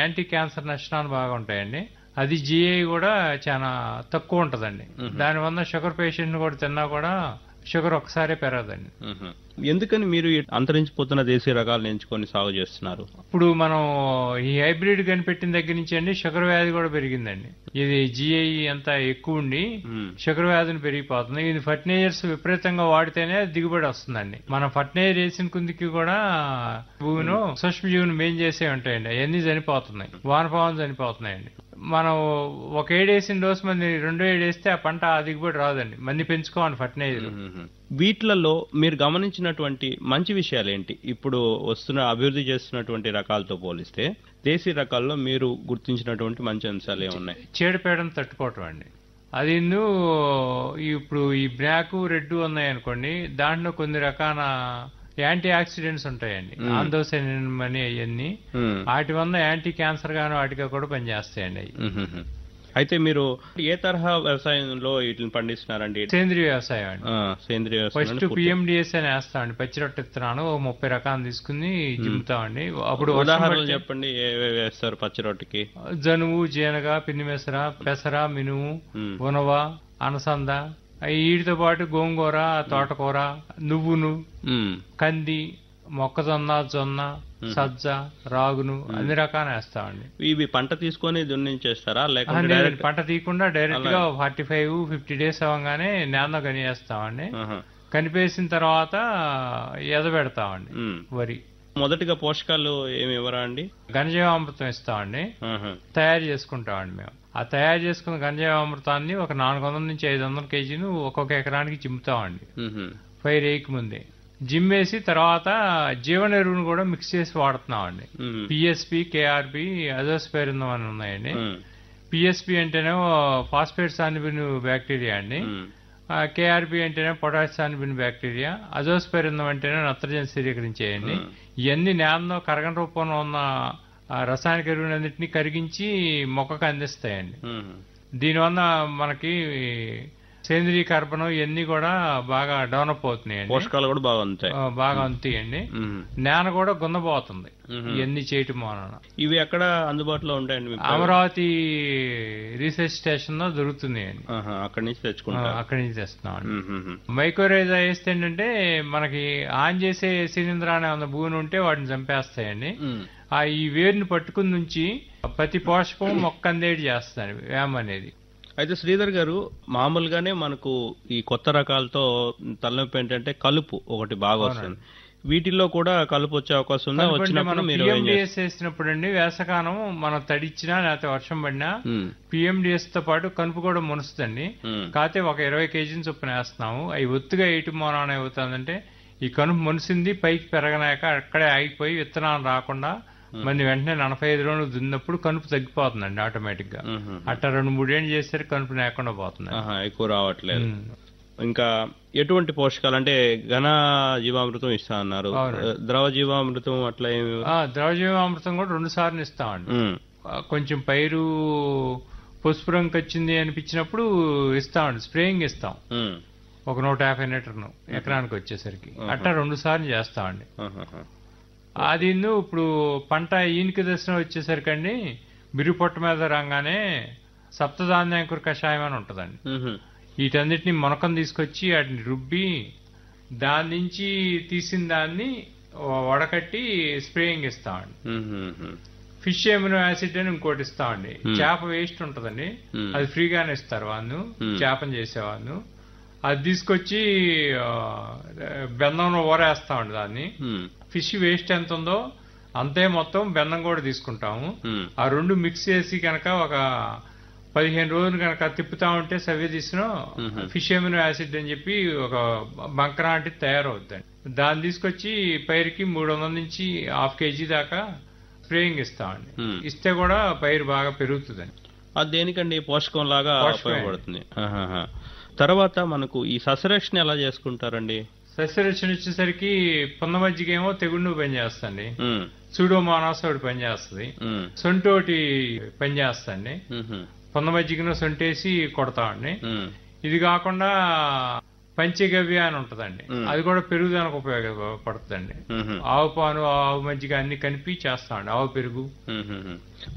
Anti cancer నష్టాలు బాగా ఉంటాయండి అది జిఐ కూడా చాలా తక్కువ ఉంటదండి దానివల్ల షుగర్ పేషెంట్ కూడా తిన్నా కూడా షుగర్ ఒకసారే పెరగదండి మ్మ్. ఎందుకని మీరు ఈ అంతరించిపోతున్న దేశీయ రకాలను ఎంచుకొని సాగు చేస్తున్నారు ఇప్పుడు మనం ఈ హైబ్రిడ్ కనిపెట్టిన దగ్గర నుంచి అండి షుగర్ వ్యాధి కూడా పెరిగిందండి ఇది జిఐ అంతా ఎక్కువ ఉండి మ్మ్. షుగర్ వ్యాధిని పెరిగిపోతుంది ఇది ఫర్టిలైజర్స్ విపరీతంగా వాడితేనే దిగుబడి వస్తుందండి మనం ఫర్టిలైజర్ వేసిన కుందికి కూడా భూమిను సూక్ష్మజీవులు మేం చేసే ఉంటాయండి అవన్నీ చనిపోతున్నాయి వానపావం చనిపోతున్నాయండి మనం ఒక ఏడేసిన డోస్ మంది రెండో ఏడేస్తే ఆ పంట ఆ దిగుబడి రాదండి మంది పెంచుకోవాలి ఫర్టిలైజర్ మ్మ్. వీటిలలో మీరు గమనించినటువంటి మంచి విషయాలు ఏంటి ఇప్పుడు వస్తున్న అభివృద్ధి చేస్తున్నటువంటి రకాలతో పోలిస్తే దేశీ రకాల్లో మీరు గుర్తించినటువంటి మంచి అంశాలు ఏమున్నాయి చీడపీడను తట్టుకోవటం అండి అది ఇందు ఇప్పుడు ఈ బ్లాక్ రెడ్ ఉన్నాయి అనుకోండి దాంట్లో కొన్ని రకాల యాంటీ ఆక్సిడెంట్స్ ఉంటాయండి ఆందోసైన్ అని అవన్నీ మ్మ్. వాటి వల్ల యాంటీ క్యాన్సర్ గాను వాటిగా కూడా పనిచేస్తాయండి అవి మ్మ్. అయితే మీరు ఏ తరహా వ్యవసాయంలో వీటిని పండిస్తున్నారండి సేంద్రీయ వ్యవసాయం అండి ఆ, సేంద్రియ ఫస్ట్ వ్యవసాయంలో పూర్తి- పిఎండిఎస్ అని వేస్తామండి పచ్చి రొట్టె ఇత్తనాలు ఓ ముప్పై రకాలు తీసుకుని జిమ్ముతామండి అప్పుడు వర్షం ఉదాహరణలు పడితే చెప్పండి ఏవేవి వేస్తారు పచ్చి రొట్టెకి జనుము జీనగ పిన్నిమెసర పెసర మినుము మ్మ్. ఉనవ అనసంద అయి వీటితో పాటు గోంగూర తోటకూర నువ్వును మ్మ్. కంది మొక్కజొన్న జొన్న సజ్జ రాగును అన్ని రకాలు వేస్తామండి ఇవి పంట తీసుకొని దున్నించేస్తారా ఆ, లేకుంటే లేదు, డైరెక్ట్ పంట తీయకుండా డైరెక్ట్ గా ఫార్టీ ఫైవ్ ఫిఫ్టీ డేస్ అవ్వగానే నేల కనివేస్తామండి ఆహా. కనిపేసిన తర్వాత ఎదబెడతామండి మ్మ్. వరి మొదటిగా పోషకాలు ఏమి ఇవ్వరా అండి ఘనజీవామృతం ఇస్తామండి ఆహా. తయారు చేసుకుంటామండి మేము ఆ తయారు చేసుకున్న గంజామృతాన్ని ఒక నాలుగు వందల నుంచి ఐదు వందల కేజీలు ఒక్కొక్క ఎకరానికి చిమ్ముతామండి మ్మ్. పైరు వేయక ముందే జిమ్మేసి తర్వాత జీవన ఎరువును కూడా మిక్స్ చేసి వాడుతున్నామండి మ్మ్. పిఎస్పి కేఆర్పి అజోస్పైరిందం అని ఉన్నాయండి మ్మ్. పిఎస్పి అంటేనేమో ఫాస్ఫేట్ సానిబిన్ బ్యాక్టీరియా అండి మ్మ్. కేఆర్బి అంటేనే పొటాష్ సానిబిన్ బ్యాక్టీరియా అజోస్పెరిందం అంటేనే నత్రజని స్థిరీకరించేయండి ఇవన్నీ నేలలో కరగని రూపంలో ఉన్న ఆ రసాయనిక ఎరువులన్నింటినీ కరిగించి మొక్కకు అందిస్తాయండి మ్మ్. దీనివల్ల మనకి సేంద్రీయ కర్బనం ఇవన్నీ కూడా బాగా డెవలప్ అవుతున్నాయండి పోషకాలు కూడా బాగా ఉంటాయి ఆ, బాగా అందుతాయండి మ్మ్. నేల కూడా గుందపోతుంది మ్మ్. ఇవన్నీ చేయటం వలన ఇవి ఎక్కడ అందుబాటులో ఉంటాయండి మీకు అమరావతి రీసెర్చ్ స్టేషన్ లో దొరుకుతున్నాయండి ఆహా, అక్కడి నుంచి ఆ, తెచ్చుకుంటారు అక్కడి నుంచి తెస్తున్నామండి మ్మ్. మ్మ్. మైక్రోరైజా వేస్తే ఏంటంటే మనకి ఆన్ చేసే సిలిండర్ అనే ఉన్న భూమి ఉంటే వాటిని చంపేస్తాయండి మ్మ్. ఆ ఈ వేరుని పట్టుకుని నుంచి ప్రతి పోషకం మొక్క అందేటి చేస్తాను వేమ అనేది అయితే శ్రీధర్ గారు మామూలుగానే మనకు ఈ కొత్త రకాలతో తలనొప్పి ఏంటంటే కలుపు ఒకటి బాగా వస్తుంది వీటిల్లో కూడా కలుపు వచ్చే అవకాశం ఉందా ఎందుకంటే వచ్చినప్పుడు మనం మీరు ఏం చేస్తారు? పిఎండిఎస్ వేసినప్పుడు అండి వేసవకాలం మనం తడిచ్చినా లేకపోతే వర్షం పడినా మ్మ్. పిఎండిఎస్ తో పాటు కనుపు కూడా మునుస్తుందండి మ్మ్. కాకపోతే ఒక ఇరవై కేజీని చొప్పున వేస్తున్నాము అవి ఒత్తుగా వేయటం మూలాన ఏమవుతుందంటే ఈ కనుపు మునిసింది పైకి పెరగనాక అక్కడే ఆగిపోయి విత్తనాలు రాకుండా మరి వెంటనే నలభై ఐదు రోజులు దున్నప్పుడు కనుపు తగ్గిపోతుందండి ఆటోమేటిక్ గా మ్మ్. అట్లా రెండు మూడేళ్ళు చేసరికి కనుపు లేకుండా పోతుంది ఆహా, ఎక్కువ రావట్లేదు ఇంకా ఎటువంటి పోషకాలు అంటే ఘన జీవామృతం ఇస్తా అన్నారు అవునండి. ద్రవ జీవామృతం అట్లా ఏమి ద్రవజీవామృతం కూడా రెండు సార్లు ఇస్తామండి మ్మ్. ఆ, కొంచెం పైరు పసుపు రంగు వచ్చింది అనిపించినప్పుడు ఇస్తామండి స్ప్రేయింగ్ ఇస్తాం మ్మ్. ఒక నూట యాభై లీటర్ను ఎకరానికి వచ్చేసరికి అట్లా రెండు సార్లు చేస్తామండి ఆహాహా. అది ఇನ್ನು ఇప్పుడు పంట ఈనిక దశలో వచ్చేసరికి అండి బిరు పొట్ట మీద రాగానే సప్తధాన్యాంకుర కషాయం అని ఉంటుందండి మ్మ్. వీటన్నిటిని మొనకం తీసుకొచ్చి వాటిని రుబ్బి దాని నుంచి తీసిన దాన్ని వడకట్టి స్ప్రేయింగ్ ఇస్తామండి మ్మ్. ఫిష్ ఎమినో యాసిడ్ అని ఇంకోటి ఇస్తామండి చేప వేస్ట్ ఉంటదండి Hmm. అది ఫ్రీగానే ఇస్తారు వాళ్ళు Hmm. చేపని చేసేవాళ్ళు అది తీసుకొచ్చి ఆ, బెల్లంలో ఊరేస్తామండి దాన్ని మ్మ్. ఫిష్ వేస్ట్ ఎంత ఉందో అంతే మొత్తం బెల్లం కూడా తీసుకుంటాము మ్మ్. ఆ రెండు మిక్స్ చేసి కనుక ఒక పదిహేను రోజులు కనుక తిప్పుతా ఉంటే సవ్య తీసిన ఫిష్ ఎమినో యాసిడ్ అని చెప్పి ఒక బంకరాంటి తయారవుద్దండి దాన్ని తీసుకొచ్చి పైరుకి మూడు వందల నుంచి హాఫ్ కేజీ దాకా స్ప్రేయింగ్ ఇస్తామండి Hmm. ఇస్తే కూడా పైరు బాగా పెరుగుతుందండి అది దేనికండి పోషకం లాగా పోషకమే. ఉపయోగపడుతుంది ఆహాహా. తర్వాత మనకు ఈ సస్యరక్షణ ఎలా చేసుకుంటారండి సస్యరక్షణ వచ్చేసరికి పున్న మజ్జిగ ఏమో తెగుళ్ళు పనిచేస్తుంది మ్మ్. సూడోమానాస్ ఒకటి పనిచేస్తుంది మ్మ్. సొంటి ఒకటి పనిచేస్తుంది మ్మ్. పున్న మజ్జిగను సొంటేసి కొడతామండి మ్మ్. ఇది కాకుండా పంచగవ్య అని ఉంటదండి మ్మ్. అది కూడా పెరుగుదలకు ఉపయోగపడుతుందండి మ్మ్. ఆవు పాలు ఆవు మజ్జిగ అన్ని కలిపి చేస్తామండి ఆవు పెరుగు మ్మ్.